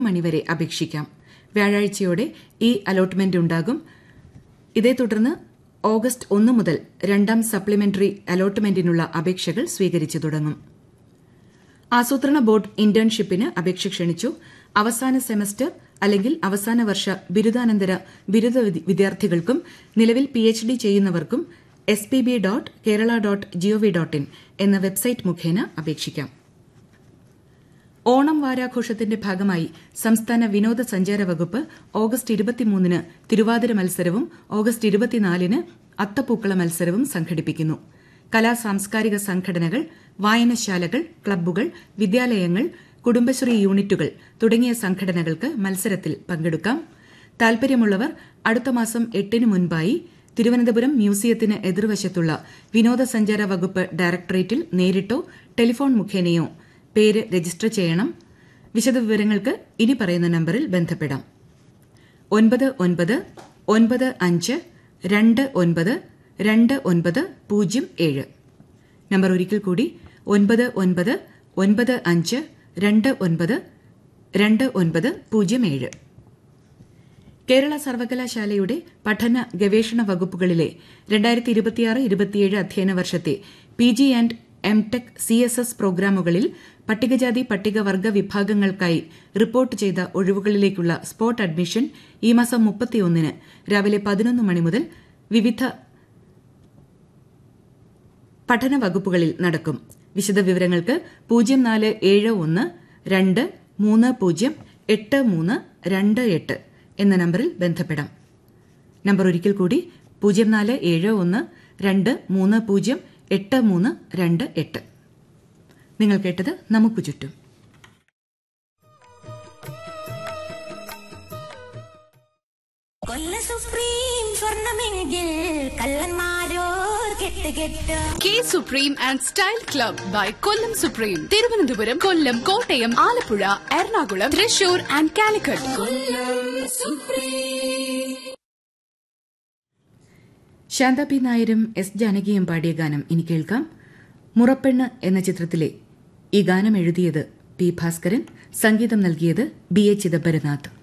മണിവരെ അപേക്ഷിക്കാം വ്യാഴാഴ്ചയോടെ ഈ അലോട്ട്മെന്റ് ഉണ്ടാകും ഇതേ തുടർന്ന് ഓഗസ്റ്റ് ഒന്ന് മുതൽ രണ്ടാം സപ്ലിമെന്ററി അലോട്ട്മെന്റിനുള്ള അപേക്ഷകൾ സ്വീകരിച്ചു തുടങ്ങും ആസൂത്രണ ബോർഡ് ഇന്റേൺഷിപ്പിന് അപേക്ഷ ക്ഷണിച്ചു അവസാന സെമസ്റ്റർ അല്ലെങ്കിൽ അവസാന വർഷ ബിരുദാനന്തര ബിരുദ വിദ്യാർത്ഥികൾക്കും നിലവിൽ പിഎച്ച്ഡി ചെയ്യുന്നവർക്കും S P B dot Kerala dot GOV dot in എന്ന വെബ്സൈറ്റ് മുഖേന അപേക്ഷിക്കാം ഓണം വാരാഘോഷത്തിന്റെ ഭാഗമായി സംസ്ഥാന വിനോദസഞ്ചാര വകുപ്പ് ഓഗസ്റ്റ് ഇരുപത്തിമൂന്നിന് തിരുവാതിര മത്സരവും ഓഗസ്റ്റ് ഇരുപത്തിനാലിന് അത്തപ്പൂക്കള മത്സരവും സംഘടിപ്പിക്കുന്നു കലാ സാംസ്കാരിക സംഘടനകൾ വായനശാലകൾ ക്ലബ്ബുകൾ വിദ്യാലയങ്ങൾ കുടുംബശ്രീ യൂണിറ്റുകൾ തുടങ്ങിയ സംഘടനകൾക്ക് മത്സരത്തിൽ പങ്കെടുക്കാം താൽപര്യമുള്ളവർ അടുത്ത മാസം എട്ടിന് മുൻപായി തിരുവനന്തപുരം മ്യൂസിയത്തിന് എതിർവശത്തുള്ള വിനോദസഞ്ചാര വകുപ്പ് ഡയറക്ടറേറ്റിൽ നേരിട്ടോ ടെലിഫോൺ മുഖേനയോ പേര് രജിസ്റ്റർ ചെയ്യണം വിശദവിവരങ്ങൾക്ക് ഇനി പറയുന്ന നമ്പറിൽ ബന്ധപ്പെടാം ഒൻപത് ഒൻപത് ഒൻപത് അഞ്ച് രണ്ട് ഒൻപത് രണ്ട് ഒൻപത് പൂജ്യം ഏഴ് നമ്പർ ഒരിക്കൽ കൂടി ഒൻപത് ഒൻപത് ഒൻപത് അഞ്ച് രണ്ട് ഒൻപത് രണ്ട് ഒൻപത് പൂജ്യം ഏഴ് കേരള സർവകലാശാലയുടെ പഠന ഗവേഷണ വകുപ്പുകളിലെ രണ്ടായിരത്തി ഇരുപത്തിയാറ് ഇരുപത്തിയേഴ് അധ്യയന വർഷത്തെ P G and M tech C S S പ്രോഗ്രാമുകളിൽ പട്ടികജാതി പട്ടികവർഗ വിഭാഗങ്ങൾക്കായി റിപ്പോർട്ട് ചെയ്ത ഒഴിവുകളിലേക്കുള്ള സ്പോട്ട് അഡ്മിഷൻ ഈ മാസം മുപ്പത്തിയൊന്നിന് രാവിലെ പതിനൊന്ന് മണി മുതൽ വിവിധ പഠന വകുപ്പുകളിൽ നടക്കും വിശദവിവരങ്ങൾക്ക് പൂജ്യം നാല് ഏഴ് ഒന്ന് രണ്ട് മൂന്ന് പൂജ്യം എട്ട് മൂന്ന് രണ്ട് എട്ട് എന്ന നമ്പറിൽ ബന്ധപ്പെടാം നമ്പർ ഒരിക്കൽ കൂടി പൂജ്യം നാല് ഏഴ് ഒന്ന് രണ്ട് മൂന്ന് പൂജ്യം എട്ട് മൂന്ന് രണ്ട് എട്ട് നിങ്ങൾ കേട്ടത് നമുക്ക് ചുറ്റും കൊല്ല സുപ്രീം സ്വർണമെങ്കിൽ കള്ളന്മാരോർ കെട്ട് കെട്ട് K Supreme and style club by Kollam Supreme Thiruvananthapuram Kollam Kottayam Alappuzha Ernakulam Thrissur and Calicut Shantha P നായരും എസ് ജാനകിയും പാടിയ ഗാനം ഇനി കേൾക്കാം മുറപ്പെണ്ണ് എന്ന ചിത്രത്തിലെ ഈ ഗാനം എഴുതിയത് പി ഭാസ്കരൻ സംഗീതം നൽകിയത് ബി എ ചിദംബരനാഥ്